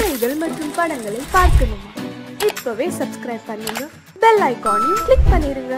கதைகள் மற்றும் படங்களை பார்க்கணுமா இப்பவே சப்ஸ்கிரைப் பண்ணுங்க பெல் ஐகானையும் கிளிக் பண்ணிருங்க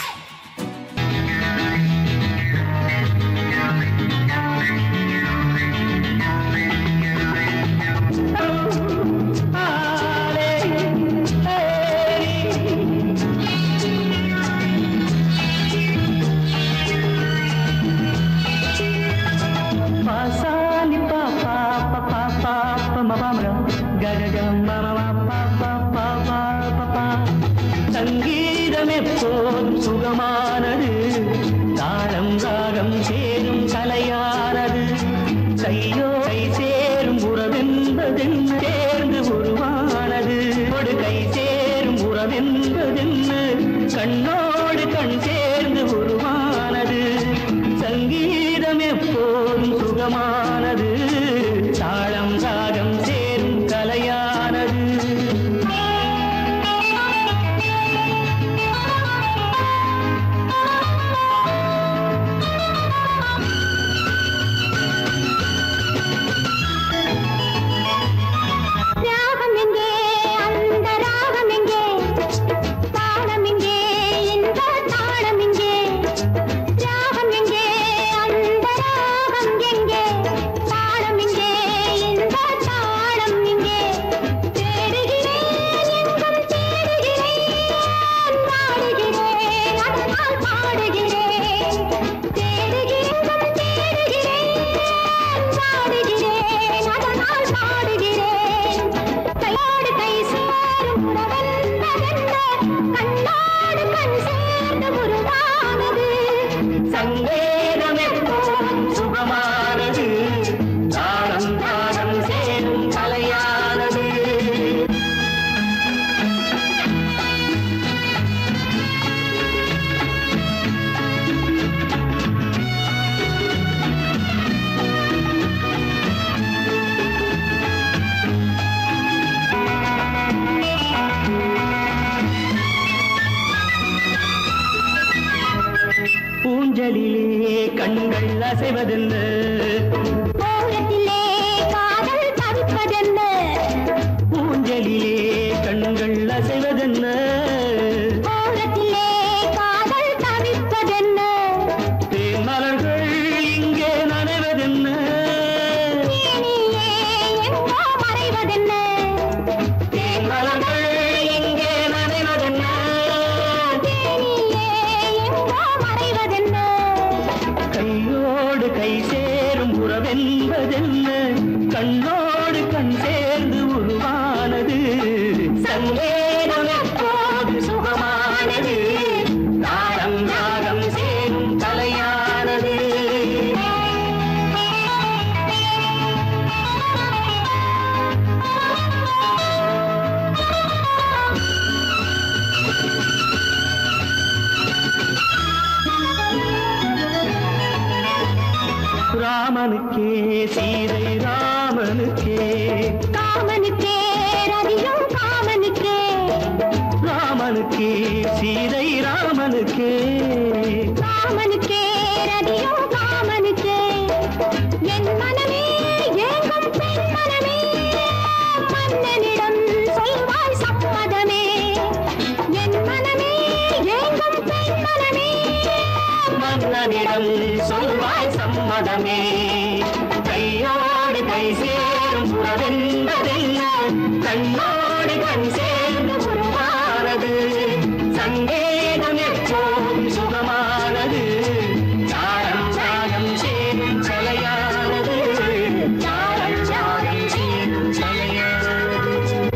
பாசாலி பா பா பா பா பா பா ம பா ம க க க ம ம ம பா பா பா பா பா பா சங்கீதம் எப்போதும் சுகமானது தாளம் ராகம் சேரும் கலையானது கையோ கை சேரும் உறவென்பதென்ன சேர்ந்து உருவானது ஒரு கை சேரும் உறவென்பதென்ன கண்ணோடு கண் சேர்ந்து உருவானது சங்கீதம் எப்போதும் சுகமானது தாளம் ராகம் சேரும் கலையானது ராகம் எங்கே அந்த ராகம் எங்கே தாளம் எங்கே இந்த தாளம் எங்கே ராகம் எங்கே அந்த ராகம் எங்கே தாளம் எங்கே இந்த தாளம் எங்கே தேடுகிறேன் எங்கும் தேடுகிறேன் பாடுகிறேன் அதனால் பாடுகிறேன் தேடுகிறேன் எங்கும் தேடுகிறேன் பாடுகிறேன் அதனால் பாடுகிறேன் கையோடு கை சேரும் உறவென்பதென்ன கண்ணோடு கண் சேர்ந்து உருவானது சங்கீதம் எப்போதும் சுகமானது தாளம் ராகம் சேரும் கலையானது பூஞ்சலிலே கண்கள் அசைவதென்ன ஓரத்திலே காதல் தவிப்பதென்ன பூஞ்சலிலே கண்கள் அசைவதென்ன ஓரத்திலே காதல் தவிப்பதென்ன தேன் மலர்கள் இங்கே நனைவதென்ன தேனியே எங்கோ மறைவதென்ன தேன் மலர்கள் இங்கே நனைவதென்ன தேனியே எங்கோ மறைவதென்ன கையோடு கை சேரும் உறவென்பதென்ன கண்ணோடு கண் சேர்ந்து உருவானது சங்கேதம் எப்போது சுகமானது தாளம் ராகம் சேரும் கலையானது ராமனுக்கே சீதை ராமனுக்கே காமனுக்கே ரதியும் காமனுக்கே ராமனுக்கே சீதை ராமனுக்கே காமனுக்கே ரதியும் காமனுக்கே என் மனமே ஏங்கும் பெண் மனமே மன்னனிடம் சொல்வாய் சம்மதமே என் மனமே ஏங்கும் பெண் மனமே மன்னனிடம் சொல்வாய் சம்மதமே கையோடு கை சேரும் உறவென்பதென்ன கண்ணோடு கண் சேர்ந்து உருவானது சங்கேதம் எப்போதும் சுகமானது தாளம் ராகம் சேரும் கலையானது தாளம் ராகம் சேரும் கலையானது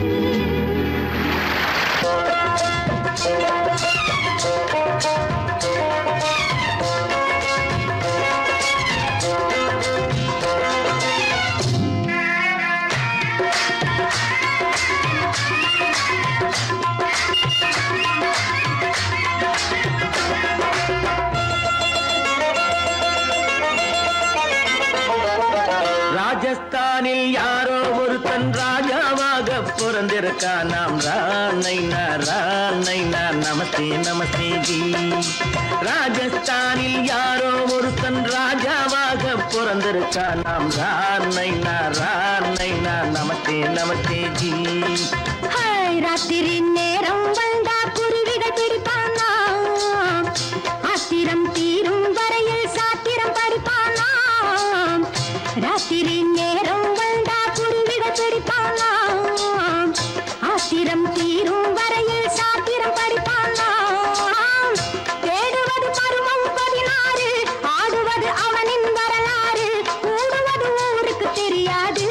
ராஜஸ்தானில் யாரோ ஒருத்தன் ராஜாவாக பிறந்திருக்கான் நாம் ராணைனா ராணைனா நமஸ்தே நமஸ்தே ஜி ராஜஸ்தானில் யாரோ ஒருத்தன் ராஜாவாக பிறந்த பிறந்திருக்கா நாம் ராணைனா ராணைனா நமஸ்தே நமஸ்தே ஜி ஹாய், ராத்திரி நேரம் வந்தா குருவிகள் பிடிப்பானா ஆத்திரம் தீரும் வரையில் சாத்திரம் படிப்பானா ராத்திரி நேரம் வந்தா குருவிகள் பிடிப்பானா ஆத்திரம் தீரும் வரையில் சாத்திரம் படிப்பானா தேடுவது பருவம் பதினாறு ஆடுவது அவனின் வரலாறு கூடுவது ஊருக்கு தெரியாது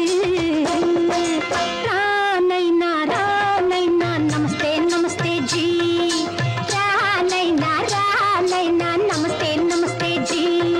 ரானைனா ரானைனா நமஸ்தே நமஸ்தே ஜி ரானைனா ரானைனா நமஸ்தே நமஸ்தே ஜி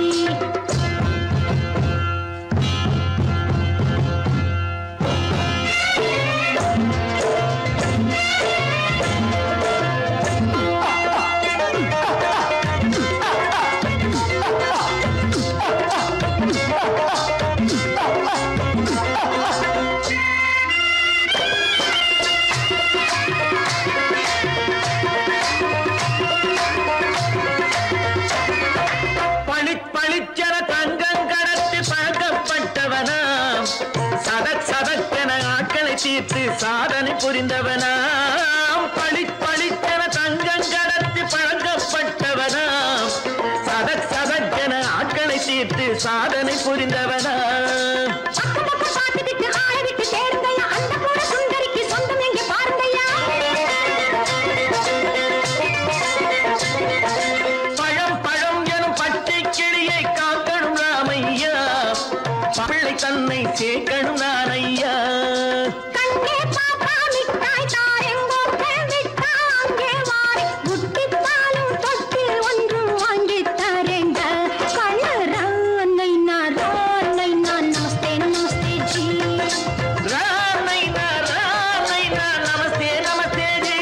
பளிச் பளிச்சென தங்கம் கடத்தி பழக்கப்பட்டவனாம் சதக் சதக்கென ஆட்களை தீர்த்து சாதனை புரிந்தவனாம் பளிச் பளிச்சென தங்கம் கடத்தி பழக்கப்பட்டவனாம் சதக் சதக்கென ஆட்களை தீர்த்து சாதனை புரிந்தவனாம் பக்கம் பார்த்துட்டு ஆளை விட்டு தேடுங்கய்யா அந்த கூட சுந்தரிக்கு சொந்தம் எங்க பாருங்கய்யா பழம் பழம் எனும் பச்சை கிளியை காக்கணும் ராமையா பிள்ளை தன்னை சேர்க்கணும் நான் ஐயா கண்ணே பாப்பா மிட்டாய் தாரெங்கோ கேள்விட்டா அங்கே வாரி புட்டி பாலும் தொட்டு ஒன்று வாங்கி தரேங்க கண்ணு ரானை நான் ரானை நான் நமஸ்தே நமஸ்தே ஜி ராமைனா ராமைனா நமஸ்தே நமஸ்தே ஜி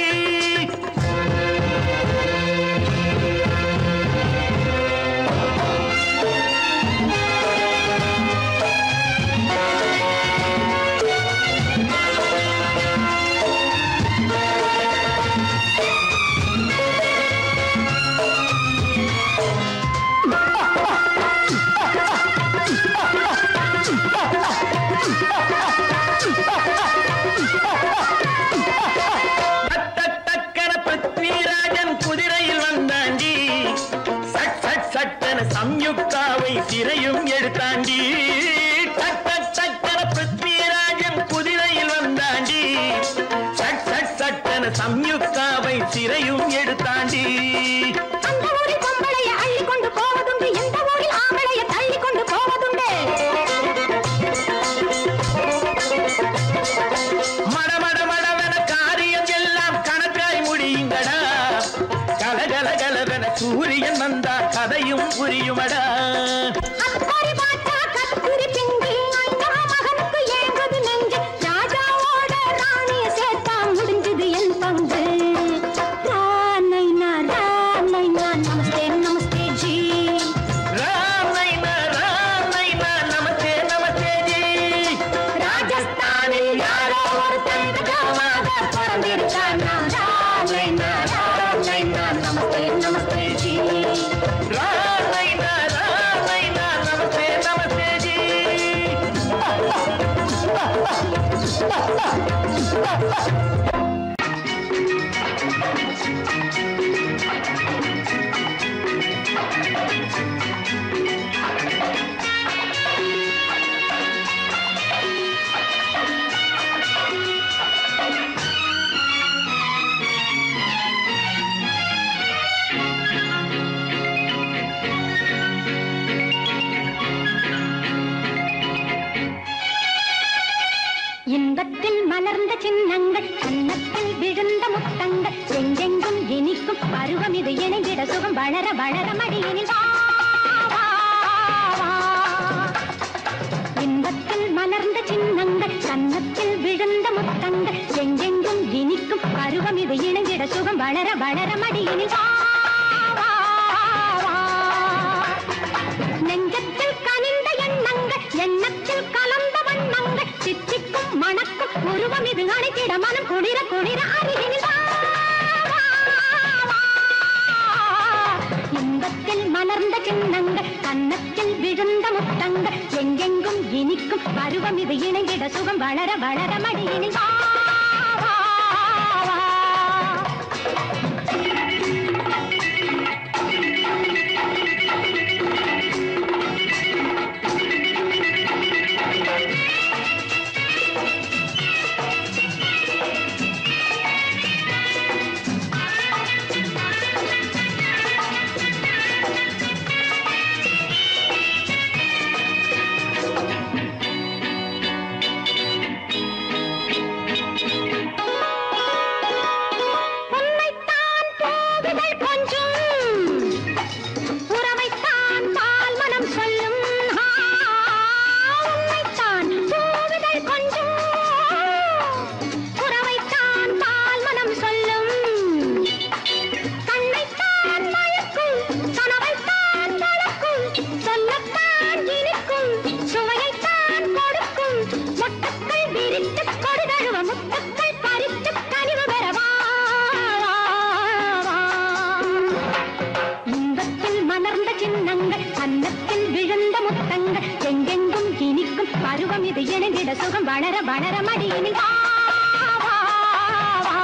டக் டக் டக்கென பிருத்விராஜன் குதிரையில் வந்தாண்டி சட் சட் சட்டென சம்யுக்தாவை சிறையும் எடுத்தாண்டி டக் டக் டக்கென பிருத்விராஜன் குதிரையில் வந்தாண்டி சட் சட் சட்டென சம்யுக்தாவை சிறையும் எடுத்தாண்டி அந்த ஊரில் பொம்பளைய அள்ளி கொண்டு போவதுண்டு எந்த ஊரில் ஆம்பளைய தள்ளி கொண்டு போவதுண்டு மட மட மடவென காரியம் எல்லாம் கணக்காய் முடியுங்கடா கலகல கலவென சூரியன் வந்தா கதையும் புரியுமடா அக்கறை பார்த்தா கத்திரி பிஞ்சு அண்ணா மகனுக்கு ஏங்குது நெஞ்சு ராஜாவோட ராணிய சேர்த்தா முடிஞ்சது என் பங்கு ரானைனா ரானைனா நமஸ்தே நமஸ்தே ஜி ராமைனா ராமைனா நமஸ்தே நமஸ்தே ஜி ராஜஸ்தானில் யாரோ ஒருத்தன் ராஜாவாக பிறந்திருக்கானா ரானைனா ரானைனா நமஸ்தே நமஸ்தே ஜி ராமைனா ராமைனா நமஸ்தே நமஸ்தே ஜி இன்பத்தில் மலர்ந்த சின்னங்கள் கன்னத்தில் விழுந்த முத்தங்கள் எங்கெங்கும் இனிக்கும் பருவம் இது இணைந்திட சுகம் வளர வளர மடியினில் வா, வா, வா. இன்பத்தில் மலர்ந்த சின்னங்கள் கன்னத்தில் விழுந்த முத்தங்கள் எங்கெங்கும் இனிக்கும் பருவம் இது இணைந்திட சுகம் வளர வளர மடியினில் வா, வா, வா. நெஞ்சத்தில் கனிந்த எண்ணங்கள் எண்ணத்தில் கலந்த வண்ணங்கள் சித்திக்கும் மணக்கும் உருவம் இது அணைத்திட மனம் குளிர குளிர அருகினில் வா, வா, வா. இந்த இன்பத்தில் மலர்ந்த சின்னங்கள் கன்னத்தில் விழுந்த முத்தங்கள் எங்கெங்கும் இனிக்கும் பருவம் இது இணைந்திட சுகம் வளர வளர மடியினில் வா, வா, வா. உன்னைத்தான் போகுதல் கொஞ்சம் உறவைத்தான் பால் மனம் சொல்லும் ஆ, உன்னைத்தான் போகுதல் கொஞ்சம் உறவைத்தான் பால் மனம் சொல்லும் கண்ணைத்தான் மயக்கும் கனவைத்தான் வளர்க்கும் சொல்லத்தான் இனிக்கும் சுவையைத்தான் கொடுக்கும் மொட்டுக்கள் விரித்து கொடுதழுவ முத்துக்கள் பறித்து கனிவு பெறவா இன்பத்தில் மலர்ந்த சின்னங்கள் கன்னத்தில் விழுந்த முத்தங்கள் எங்கெங்கும் இனிக்கும் பருவம் இது இணைந்திட சுகம் வளர வளர மடியினில் வா, வா, வா.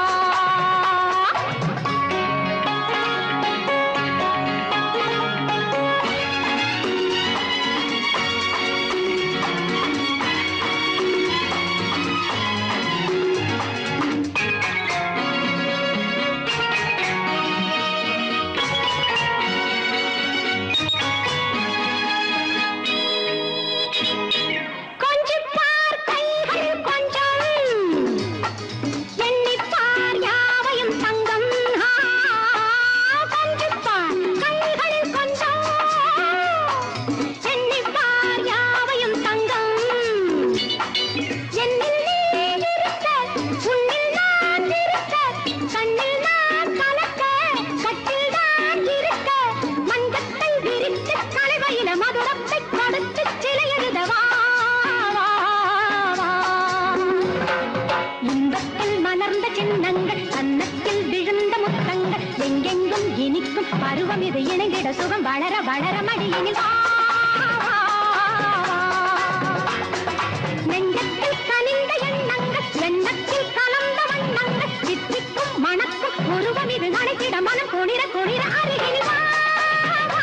கொஞ்சம் பார் கைகள் கொஞ்சம் எண்ணிப் பார் யாவையும் தங்கம் ஆ, கொஞ்சம் பார் கைகளில் கொஞ்சம் எண்ணிப் பார் யாவையும் தங்கம் என்னில் நீ இருக்க உன்னில் நான் இருக்க கண்ணில் நான் கலக்க கட்டில் தான் இருக்க மஞ்சத்தை விரித்து கலைவையில மதுரத்தை கொடுத்து சிலை எழுதவா வா, வா. இன்பத்தில் மலர்ந்த சின்னங்கள் கன்னத்தில் விழுந்த முத்தங்கள் எங்கெங்கும் இனிக்கும் பருவம் இது இணைந்திட சுகம் வளர வளர மடியினில் வா, வா, வா. நெஞ்சத்தில் கனிந்த எண்ணங்கள் எண்ணத்தில் கலந்த வண்ணங்கள் சித்திக்கும் மணக்கும் உருவம் இது நனைத்திட மனம் குளிர குளிர அருகில் வா, வா, வா.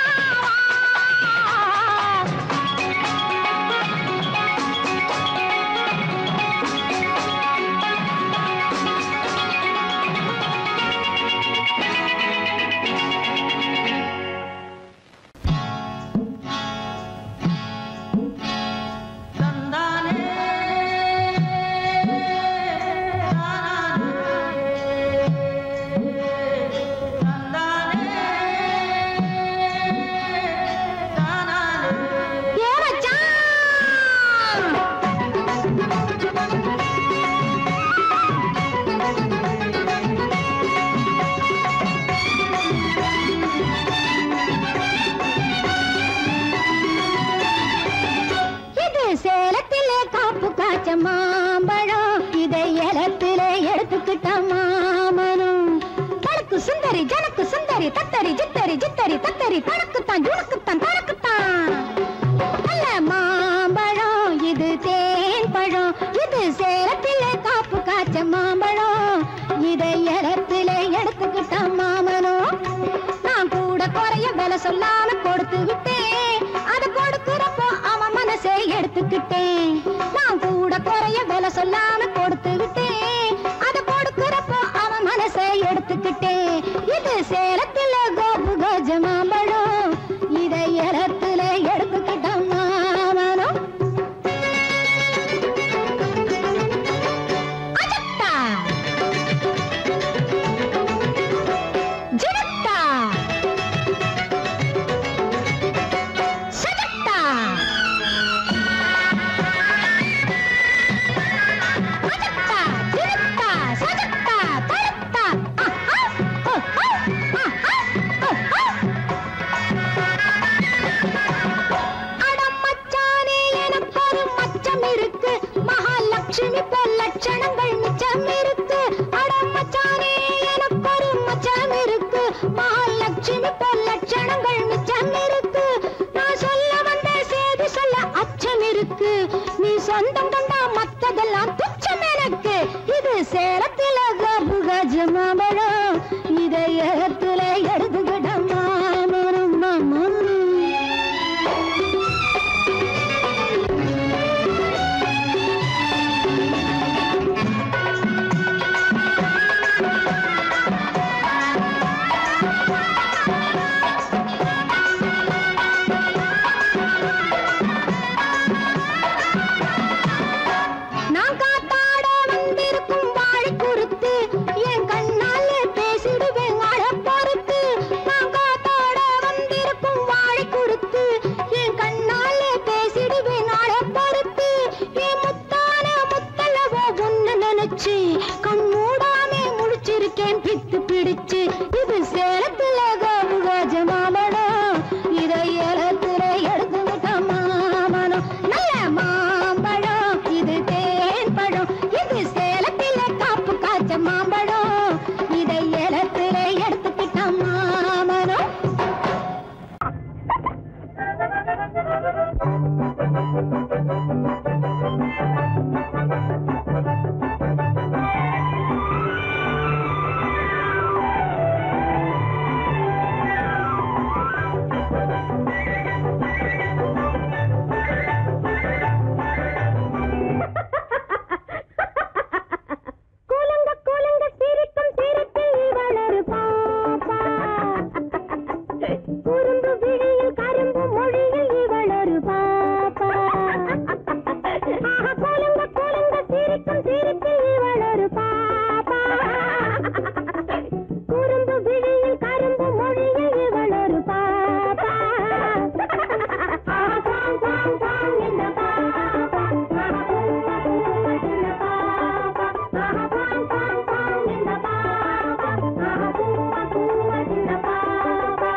ஏ மச்சான் இது சேலத்திலே காப்பு காய்ச்ச மாம்பழம் இதை ஏலத்திலே எடுத்துக்கிட்ட மாமனும் தனக்கு சுந்தரி ஜனக்கு சுந்தரி தத்தரி ஜித்தரி ஜித்தரி தத்தரி தனக்குத்தான் ஜுனக்குத்தான் தனக்குத்தான் நல்ல மாம்பழம் இது தேன் பழம் இது சேலத்திலே காப்பு காய்ச்ச மாம்பழம் இதை ஏலத்திலே எடுத்துக்கிட்ட மாமனும் நான் கூட குறைய விலை சொல்லாம கொடுத்து விட்டேன் அது கொடுக்கிறப்போ அவன் மனசை எடுத்துக்கிட்டேன் நான் கூட குறைய விலை சொல்லாம கொடுத்து விட்டேன் அது கொடுக்கிறப்போ அவன் மனசை எடுத்துக்கிட்டேன் இது சேலத்துல கோபு கஜ மாம்பழம் இதை இடத்துல எடுத்துக்கிட்ட மாமனும் அஜத்தா ஜினத்தா சஜத்தா அஜத்தா ஜினத்தா சஜத்தா தரத்தா ஆஹா ஆஹா ஆஹா ஆஹா அட மச்சானே எனக்கு ஒரு மச்சம் இருக்கு மகாலட்சுமி போல் லட்சணங்கள் மிச்சம் இருக்கு அட மச்சானே எனக்கு ஒரு மச்சம் இருக்கு மகாலட்சுமி போல் லட்சணங்கள் இது சேலத்தில கபு கஜ மாம்பழம் இதயத்துல எடுத்துக்கிட்ட மாமரம் மாமரம் நான் காத்தாட வந்திருக்கும் வாழை குறுத்து என் கண்ணாலே பேசிடுவேன் அழ பொறுத்து நான் காத்தாட வந்திருக்கும் வாழை குறுத்து என் கண்ணாலே பேசிடுவேன் அழ பொறுத்து என் முத்தான முத்தளவோ ஒன்னு நினைச்சு கண் மூடாமே முழிச்சிருக்கேன் பித்து பிடிச்சு இது சேலத்துல கோபு கஜ மாம்பழம் இதை ஏலத்துல எடுத்துக்கிட்ட மாமனம் நல்ல மாம்பழம் இது தேன் பழம் இது சேலத்தில காப்பு காய்ச்ச மாம்பழம் இதை ஏலத்துல எடுத்துக்கிட்ட மாமனம் கூலுங்க கூலுங்க சிரிக்கும் சிரிப்பில் வளரு பாப்பா குறும்பு விழியில் கரும்பு மொழியில் இவளொரு பாப்பா ஆஹா, கூலுங்க கூலுங்க சிரிக்கும் சிரிப்பில் இவளொரு பாப்பா குறும்பு விழியில் கரும்பு மொழியில் இவளொரு பாப்பா ஆஹா, பாம், பாம், பாம், என்ன பாப்பா ஆஹா, பூவா, பூவா, என்ன பாப்பா ஆஹா, பாம், பாம், பாம், என்ன பாப்பா ஆஹா, பூவா, பூவா, என்ன பாப்பா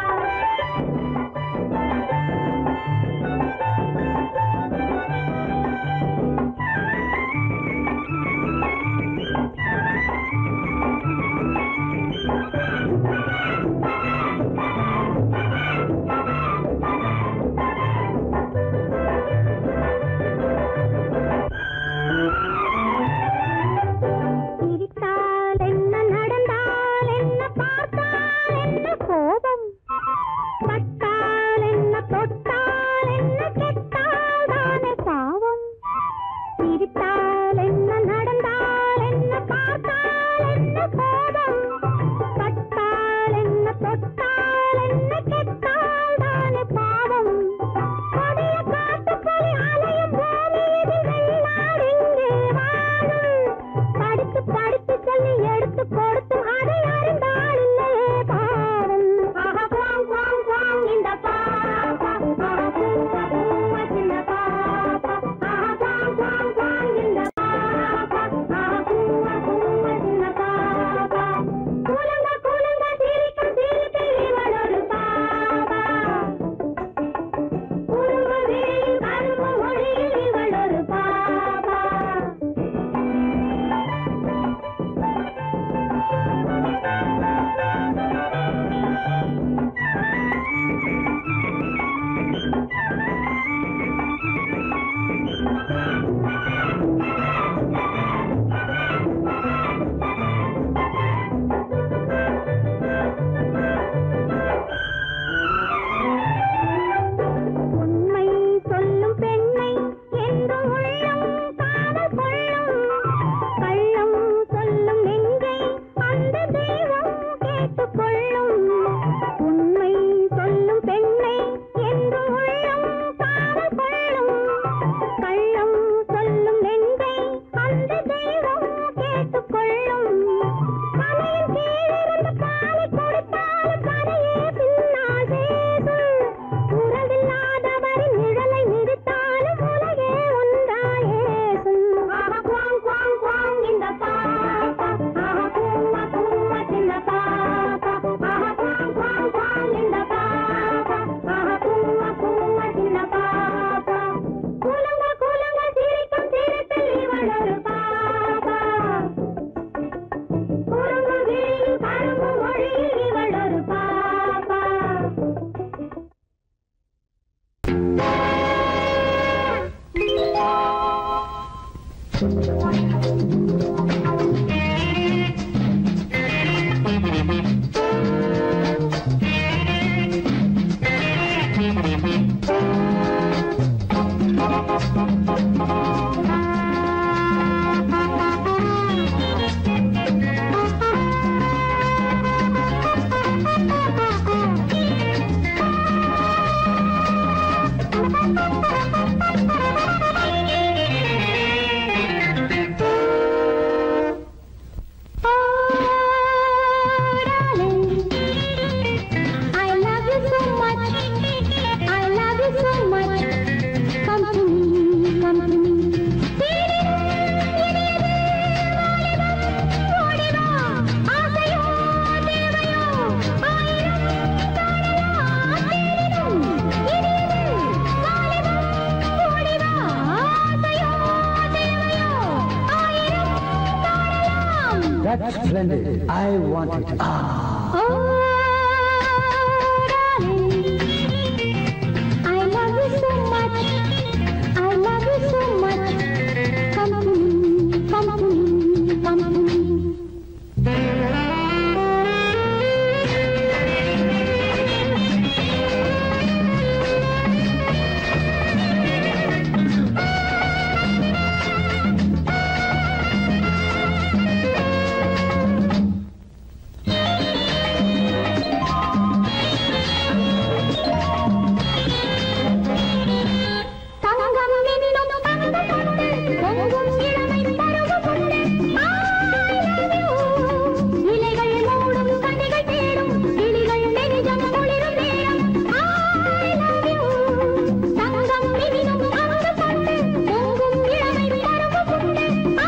That's splendid. I want it. Ah. Oh, darling, I love you so much. I love you so much. Come to me, come to me, come to me. தங்கம் எனினும் தங்க கொண்டு பொங்கும் இளமை பருவ கொண்டு இலைகள் மூடும் கனிகள் தேடும் கிளிகள் நெஞ்சம் குளிரும் நேரம் தங்கம் எனினும் தங்க கொண்டு பொங்கும் இளமை பருவ கொண்டு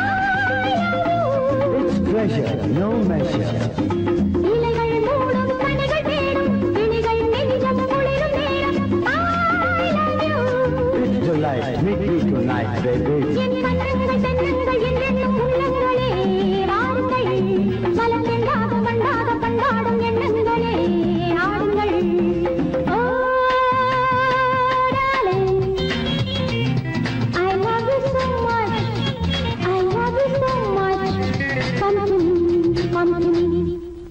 It's pleasure, no measure. இலைகள் மூடும் கனிகள் தேடும் கிளிகள் நெஞ்சம் குளிரும் நேரம் It's delight. Meet me tonight, baby. என் மன்றங்கள் தென்னங்கள் என்றென்னும் உள்ளங்களே வாருங்கள் மலர்ந்தெண்டாக வண்டாக பண்பாடும் எண்ணங்களே ஆடுங்கள் ஓ darling, I love you so much I love you so much Come to me, come to me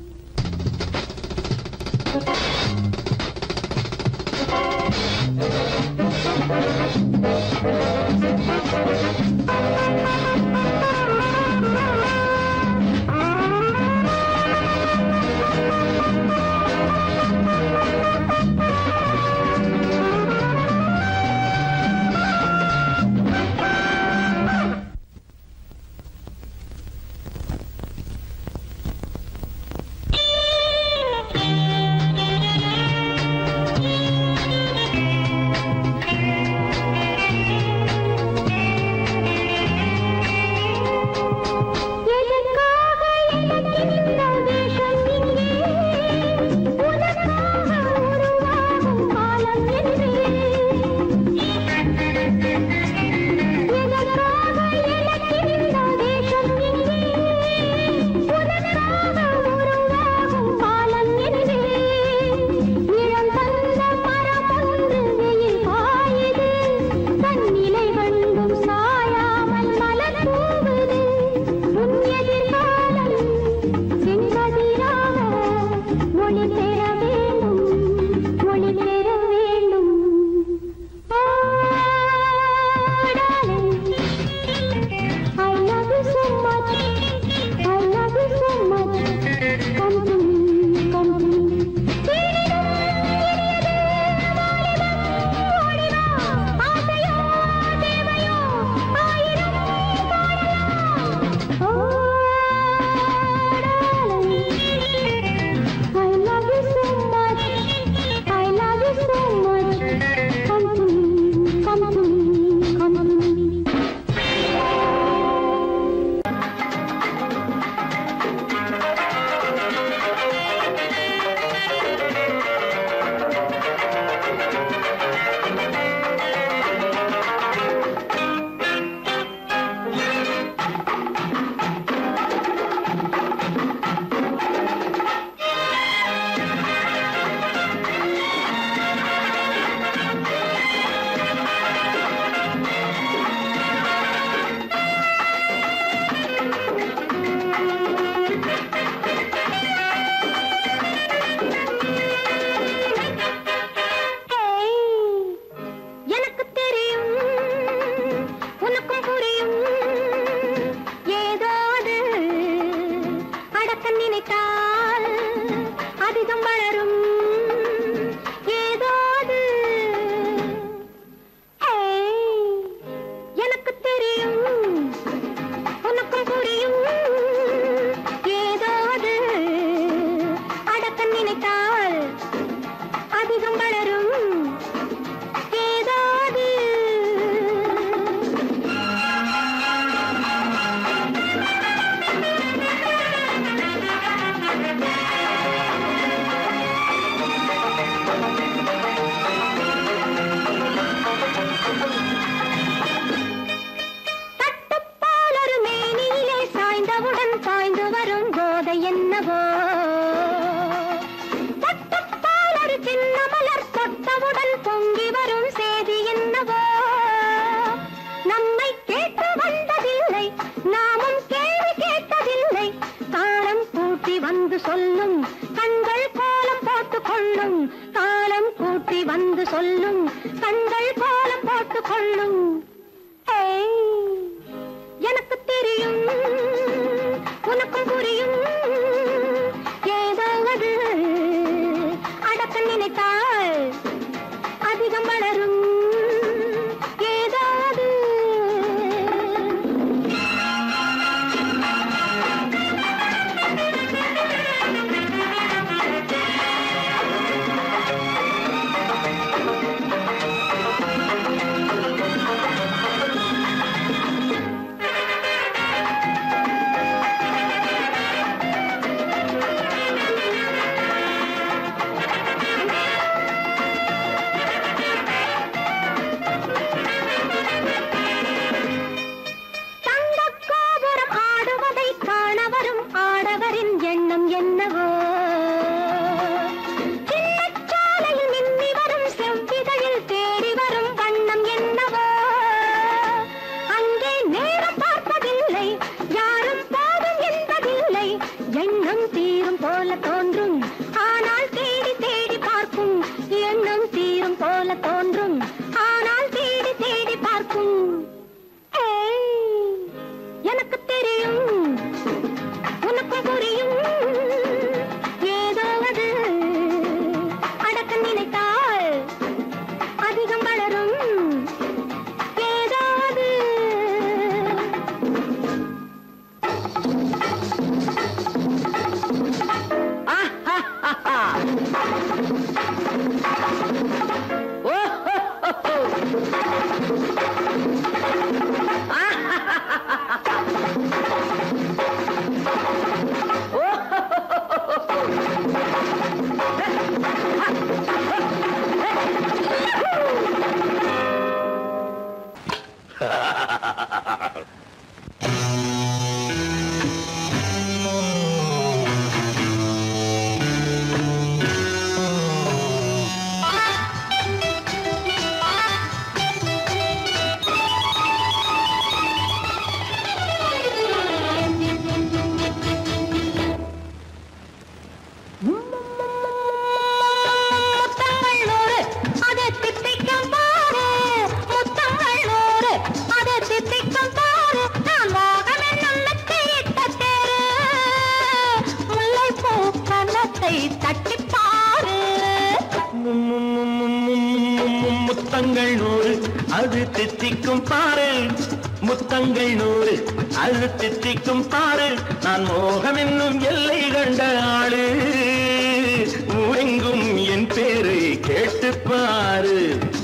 அது தித்திக்கும் பாரு முத்தங்கள் நூறு அது தித்திக்கும் பாரு நான் மோகம் என்னும் எல்லை கண்ட ஆளு ஊரெங்கும் என் பேரை கேட்டு பாரு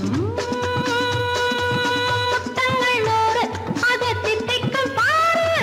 முத்தங்கள் நூறு அது தித்திக்கும் பாரு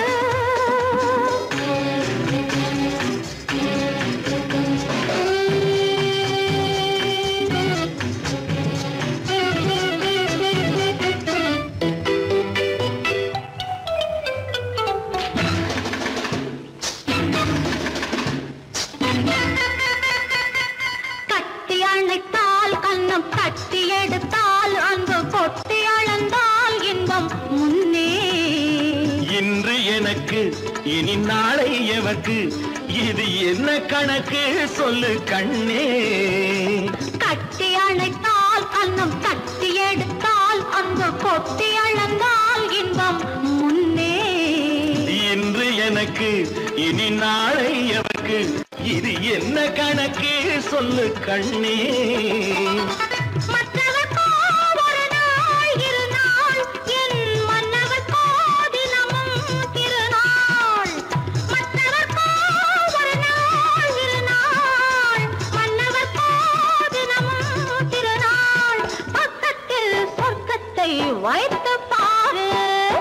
கட்டி அணைத்தால் கண்ணம் கட்டி எடுத்தால் அன்பு கொட்டி அளந்தால் இன்பம் முன்னே இன்று எனக்கு இனி நாளை எவக்கு இது என்ன கணக்கு சொல்லு கண்ணே கட்டி அணைத்தால் கண்ணம் கட்டி எடுத்தால் அன்பு கொட்டி அளந்தால் இன்பம் முன்னே இன்று எனக்கு இனி நாளை எவக்கு இது என்ன கணக்கு சொல்லு கண்ணே மற்றவர்க்கோ ஒரு நாள் இரு நாள் என் மன்னவர்க்கோ தினமும் திருநாள் மற்றவர்க்கோ ஒரு நாள் இரு நாள் மன்னவர்க்கோ தினமும் திருநாள் பக்கத்தில் சொர்க்கத்தை வைத்து பாரு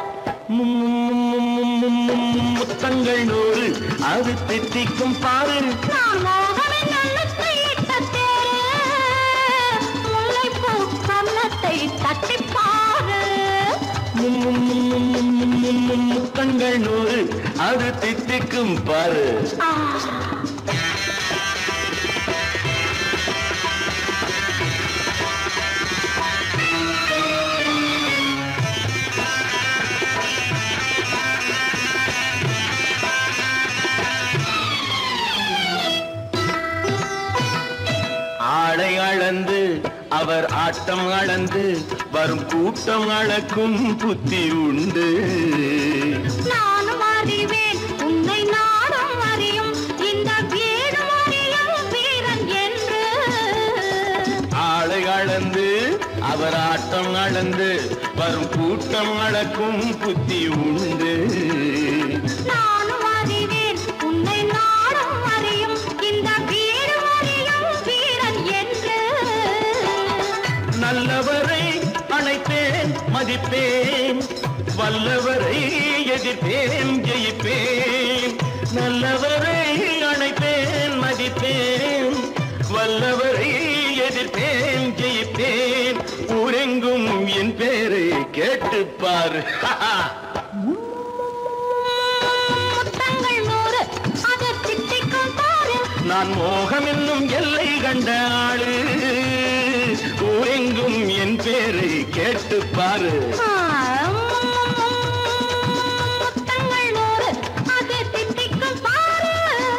முத்தங்கள் நூறு அது தித்திக்கும் பாரு நான் மோகனின் நல்லத்தை இட்ட தேரு முல்லைப்பூ கன்னத்தை தட்டிப் பாரு முத்தங்கள் நூறு அது தித்திக்கும் பாரு ஆ ஆடை அளந்து அவர் ஆட்டம் அளந்து வரும் கூட்டம் அளக்கும் புத்தி உண்டு நானும் அறிவேன் உன்னை நாடும் அறியும் இந்த வீடும் அறியும் வீரன் என்று ஆளை அளந்து அவர் ஆட்டம் அளந்து வரும் கூட்டம் அளக்கும் புத்தி உண்டு நானும் அறிவேன் உன்னை நாடும் அறியும் இந்த வீடும் அறியும் வீரன் என்று நல்லவரை அணைப்பேன் மதிப்பேன் வல்லவரை எதிர்ப்பேன் ஜெயிப்பேன் நல்லவரை அணைப்பேன் மதிப்பேன் வல்லவரை எதிர்ப்பேன் ஜெயிப்பேன் ஊரெங்கும் என் பேரை கேட்டுப்பார் முத்தங்கள் நூறு அது திட்டிக்கும் பாரு நான் மோகம் என்னும் எல்லை கண்ட ஆளு ஊரெங்கும் என் பேரை கேட்டுப்பாரு முத்தங்கள் நூறு அது திட்டிக்கும் பாரு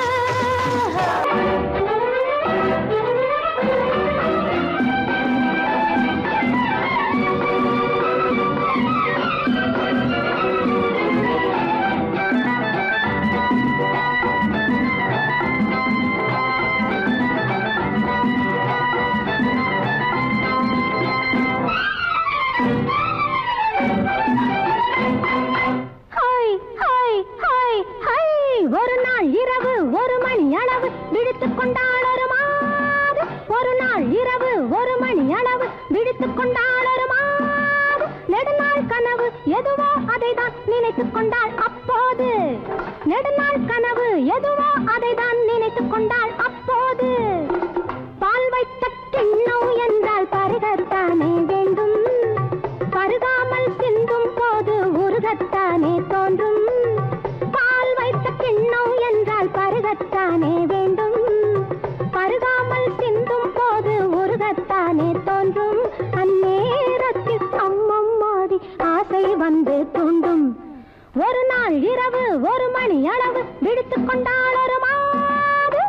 ஹாய் ஹாய் ஹாய் ஹாய் ஒரு நாள் இரவு ஒரு மணி அளவு விழித்துக் கொண்டாள் ஒரு மாது ஒரு நாள் இரவு ஒரு மணி அளவு விழித்துக் கொண்டாள் ஒரு மாது நெடுநாள் கனவு எதுவோ அதை தான் நினைத்துக் கொண்டாள் அப்போது நெடுநாள் கனவு எதுவோ அதை தான் நினைத்துக் கொண்டாள் அப்போது பால் வைத்த கிண்ணம் என்றால் பருகத்தானே வேண்டும் பருகாமல் சிந்தும் போது உருகத்தானே தோன்றும் பால் வைத்த கிண்ணம் என்றால் பருகத்தானே வேண்டும் பருகாமல் சிந்தும் போது உருகத்தானே தோன்றும் அந்நேரத்தில் அம்மம்மாடி ஆசை வந்து தூண்டும் ஒரு நாள் இரவு ஒரு மணி அளவு விடுத்துக் கொண்டாள் ஒரு மாது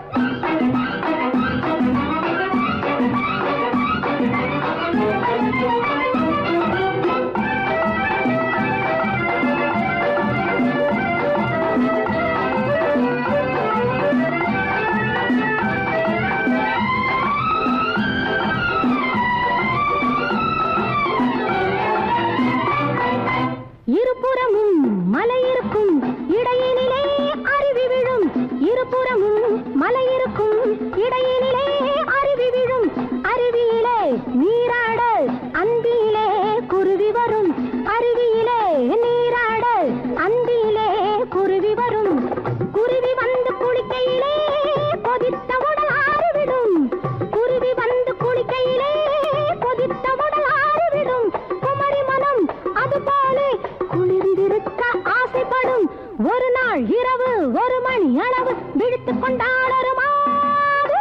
இரவு ஒரு மணி அளவு விழித்துக் கொண்டாள் ஒரு மாது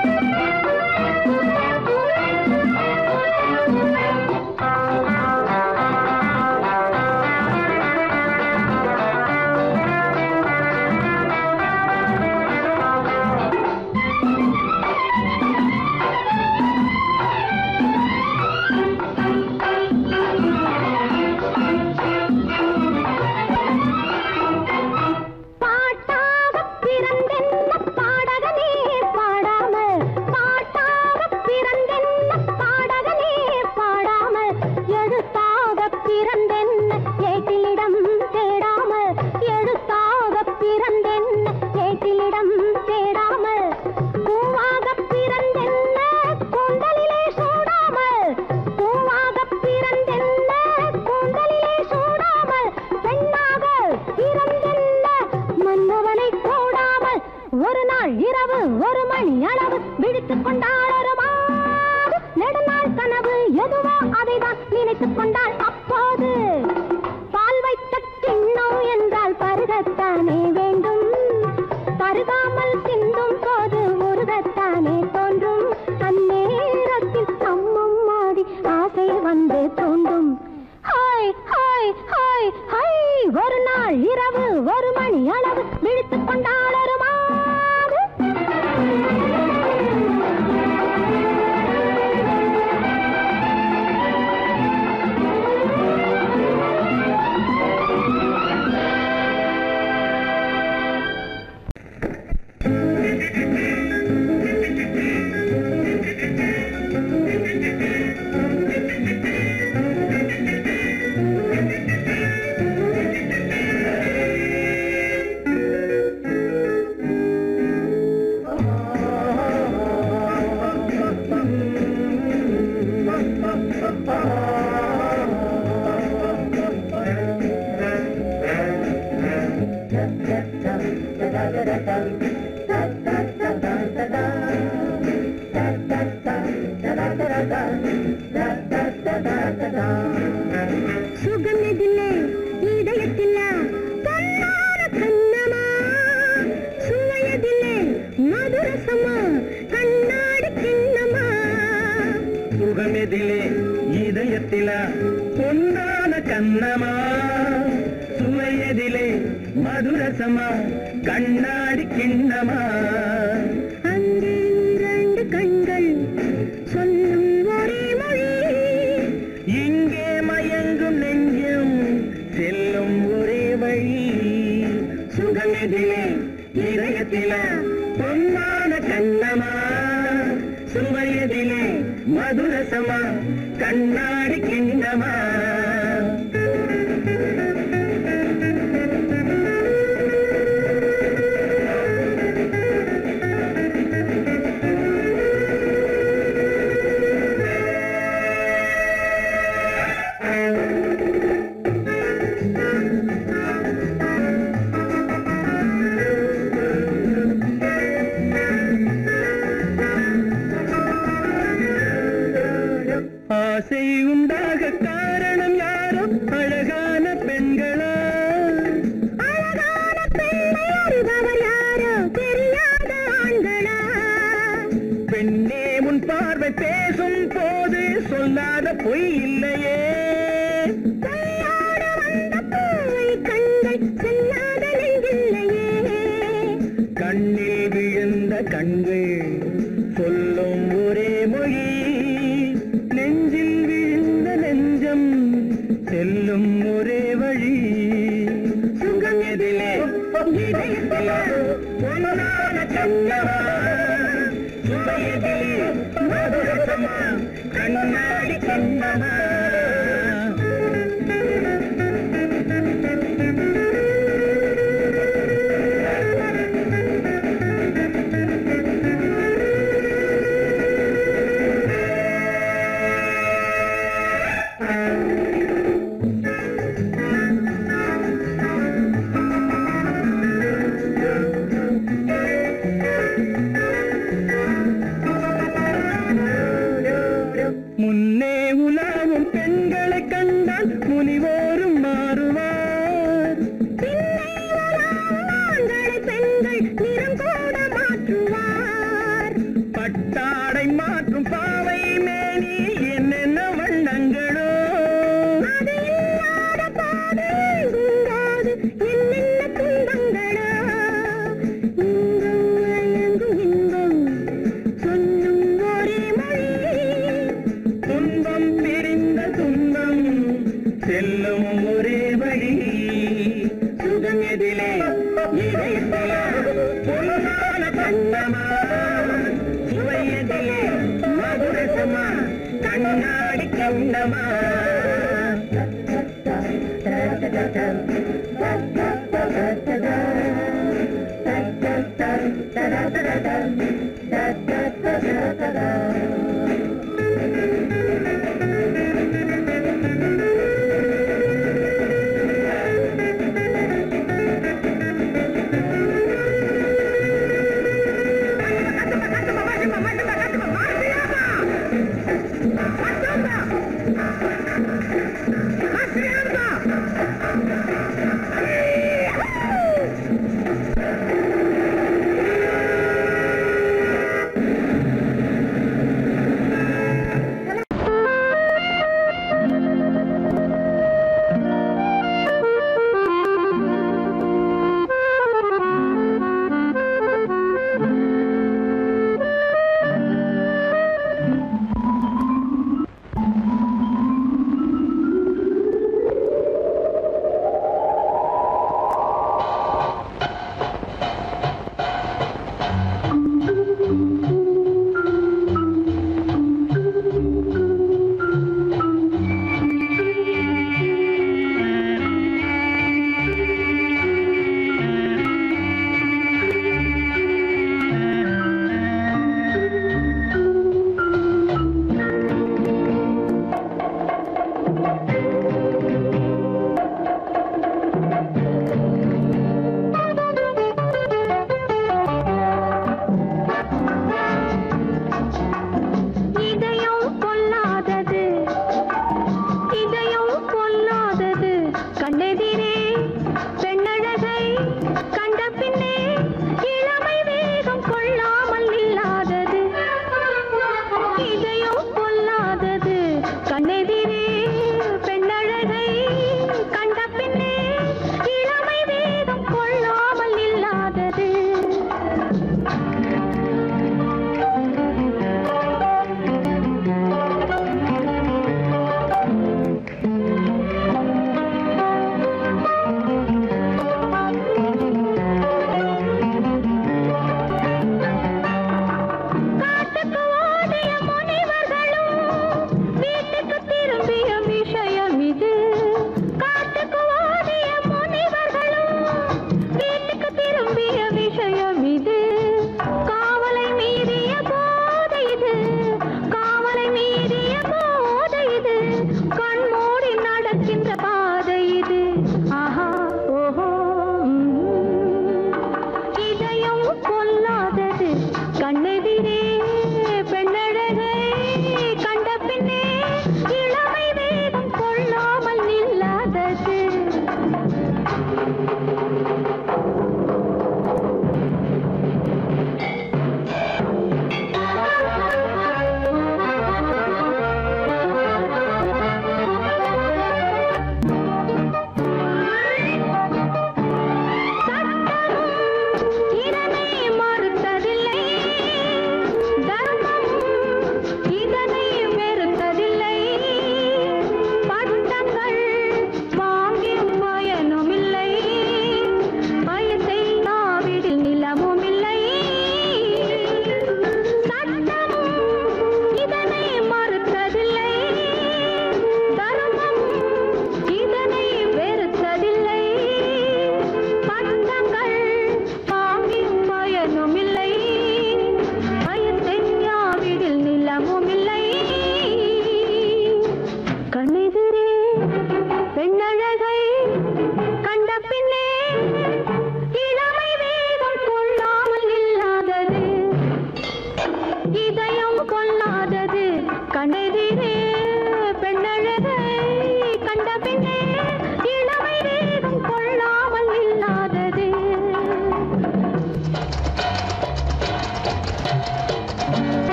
பாட்டாக பிறந்தென்ன பாடகனே பாடாமல் பாட்டாக பிறந்தென்ன பாடகனே பாடாமல் எழுத்தாக பிறந்தென்ன ஏட்டிலிடம் தேடாமல் எழுத்தாக பிறந்தென்ன ஏட்டிலிடம் தேடாமல் பூவாக பிறந்தென்ன கூந்தலிலே சூடாமல் பூவாக பிறந்தென்ன கூந்தலிலே சூடாமல் பெண்ணாக பிறந்தென்ன மன்னவனை கூடாமல் ஒரு நாள் இரவு ஒரு மணி அளவு விழித்துக் கொண்டாள் ஒரு மாது நெடுநாள் கனவு எதுவோ அதைதான் நினைத்துக் கொண்டாள் அப்போது பால் வைத்த கிண்ணம் என்றால் பருகத்தானே வேண்டும் பருகாமல் சிந்தும் போது முருகத்தானே தோன்றும் அந்நேரத்தில் அம்மம் மாடி ஆசை வந்து தோன்றும் ஹாய் ஹாய் ஹாய் ஹாய் ஒரு நாள் இரவு ஒரு மணி அளவு விழித்துக் கொண்டாள் ஒரு மாது சுகமிதில்லை இதயத்தில்ல பொன்னான கண்ணமா சுவையதில்லை மதுரசமா கண்ணாடி கிண்ணமா சுகமெதிலே இதயத்தில பொன்னான கண்ணமா சுவையதிலே மதுரசமா கண்ணாடி கிண்ணமா அங்கே இரண்டு கண்கள் சொல்லும் ஒரே மொழி இங்கே மயங்கும் நெஞ்சும் செல்லும் ஒரே வழி சுகமெதிலே இதயத்தில பொன்னான கண்ணமா சுவையதிலே மதுரசமா கண்ணாடி கிண்ணமா ஆசை உண்டாக காரணம் யாரோ அழகான பெண்களா அழகான பெண்ணை அறிபவர் யாரோ தெரியாத ஆண்களா பெண்ணே உன் பார்வை பேசும் போது சொல்லாத பொய் இல்லையே கையோட வந்த பூவை கண்கள் செல்லாத நெஞ்சில்லையே கண்ணில் விழுந்த கண்கள் சொல்லும் ஒரே மொழி நெஞ்சில் விழுந்த நெஞ்சம் செல்லும் ஒரே வழி சுகம் எதிலே இதயத்திலே பொன்னான கண்ணவா சுவையதிலே மதுரசமா கண்ணாடி கண்ணவா முன்னே உலாவும் பெண்கள் இதயத்திலே பொன்னான கண்ணமா சுவையதிலே மதுரசமா கண்ணாடி கண்ணமா Da da da da da da da da da